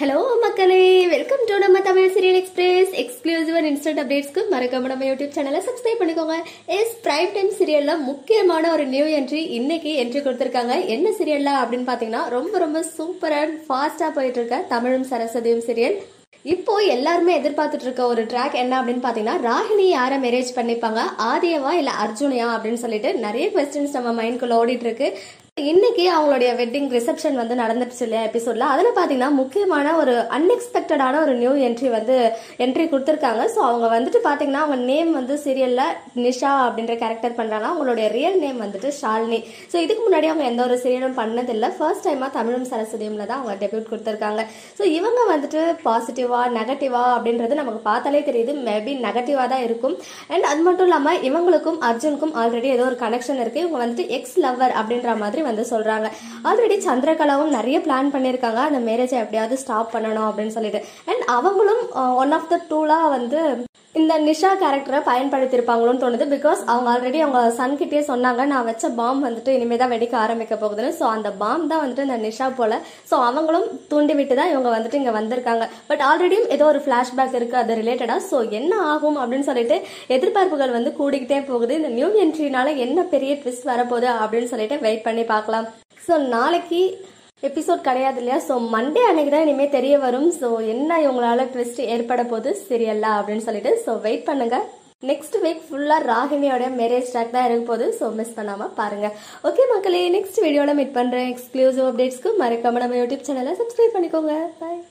hello மக்களே welcome to நம்ம Tamil serial express exclusive and instant அப்டேட்ஸ்க்கு மறக்காம நம்ம யூடியூப் சேனலை சப்ஸ்கிரைப் பண்ணிக்கோங்க எஸ் பிரைம் டைம் சீரியல்ல முக்கியமான ஒரு நியூ என்ட்ரி இன்னைக்கு என்ட்ரி கொடுத்திருக்காங்க என்ன சீரியல்ல அப்படின்னு பாத்தீங்கன்னா ரொம்ப ரொம்ப சூப்பர் அண்ட் ஃபாஸ்டா போயிட்டு இருக்க தமிழும் சரஸ்வதியும் சீரியல் இப்போ எல்லாருமே எதிர்பார்த்துட்டு இருக்க ஒரு ட்ராக் என்ன அப்படின்னு பாத்தீங்கன்னா ராகினி யாரை மேரேஜ் பண்ணிப்பாங்க ஆதியவா இல்ல அர்ஜுனையா அப்படின்னு சொல்லிட்டு நிறைய கொஸ்டின்ஸ் நம்ம மைண்ட்குள்ள ஓடிட்டு இருக்கு இன்னைக்கு அவங்களுடைய வெட்டிங் ரிசப்ஷன் வந்து நடந்துருச்சு இல்லையா எபிசோட்ல அதுல பாத்தீங்கன்னா முக்கியமான ஒரு அன்எக்ஸ்பெக்டடான ஒரு நியூ என்ட்ரி வந்து என்ட்ரி கொடுத்துருக்காங்க ஸோ அவங்க வந்துட்டு பாத்தீங்கன்னா அவங்க நேம் வந்து சீரியல்ல நிஷா அப்படின்ற கேரக்டர் பண்றாங்க அவங்களுடைய ரியல் நேம் வந்துட்டு ஷாலினி ஸோ இதுக்கு முன்னாடி அவங்க எந்த ஒரு சீரியலும் பண்ணதில்லை ஃபர்ஸ்ட் டைமா தமிழும் சரஸ்வதியும்ல தான் அவங்க டெபியூட் கொடுத்துருக்காங்க ஸோ இவங்க வந்துட்டு பாசிட்டிவா நெகட்டிவா அப்படின்றது நமக்கு பார்த்தாலே தெரியுது மேபி நெகட்டிவா தான் இருக்கும் அண்ட் அது மட்டும் இல்லாம இவங்களுக்கும் அர்ஜுனுக்கும் ஆல்ரெடி ஏதோ ஒரு கனெக்ஷன் இருக்கு இவங்க வந்துட்டு எக்ஸ் லவர் அப்படின்ற மாதிரி வந்து சொல்றாங்க ஆல்ரெடி சந்திரகலாவும் நிறைய பிளான் பண்ணியிருக்காங்க அந்த மேரேஜை எப்படியாவது ஸ்டாப் பண்ணணும் அப்படின்னு சொல்லிட்டு அண்ட் அவங்களும் ஒன் ஆஃப் த டூலா வந்து இந்த நிஷா கேரக்டரை பயன்படுத்தியிருப்பாங்களோன்னு தோணுது பிகாஸ் அவங்க ஆல்ரெடி அவங்க சன் கிட்டே சொன்னாங்க நான் வச்ச பாம் வந்துட்டு இனிமே தான் வெடிக்க ஆரம்பிக்க போகுதுன்னு ஸோ அந்த பாம் தான் வந்துட்டு இந்த நிஷா போல ஸோ அவங்களும் தூண்டி விட்டு தான் இவங்க வந்துட்டு இங்கே வந்திருக்காங்க பட் ஆல்ரெடியும் ஏதோ ஒரு ஃப்ளாஷ்பேக் இருக்கு அது ரிலேட்டடாக ஸோ என்ன ஆகும் அப்படின்னு சொல்லிட்டு எதிர்பார்ப்புகள் வந்து கூடிக்கிட்டே போகுது இந்த நியூ என்ட்ரினால என்ன பெரிய ட்விஸ்ட் வரப்போகுது அப்படின்னு சொல்லிட்டு வெயிட் பண்ணி பார்க்கலாம் ஸோ நாளைக்கு எபிசோட் கிடையாது இல்லையா ஸோ மண்டே அன்னைக்கு தான் இனிமேல் தெரிய வரும் ஸோ என்ன இவங்களால ட்விஸ்ட் ஏற்பட போகுது சரியல்ல அப்படின்னு சொல்லிட்டு ஸோ வெயிட் பண்ணுங்க நெக்ஸ்ட் வீக் ஃபுல்லாக ராகினியோட மேரேஜ் ட்ராக் தான் இருக்க போகுது ஸோ மிஸ் பண்ணாமல் பாருங்க ஓகே மக்களே நெக்ஸ்ட் வீடியோவில் மீட் பண்ணுறேன் எக்ஸ்க்ளூசிவ் அப்டேட்ஸ்க்கு மறக்காம நம்ம யூடியூப் சேனலை சப்ஸ்கிரைப் பண்ணிக்கோங்க பாய்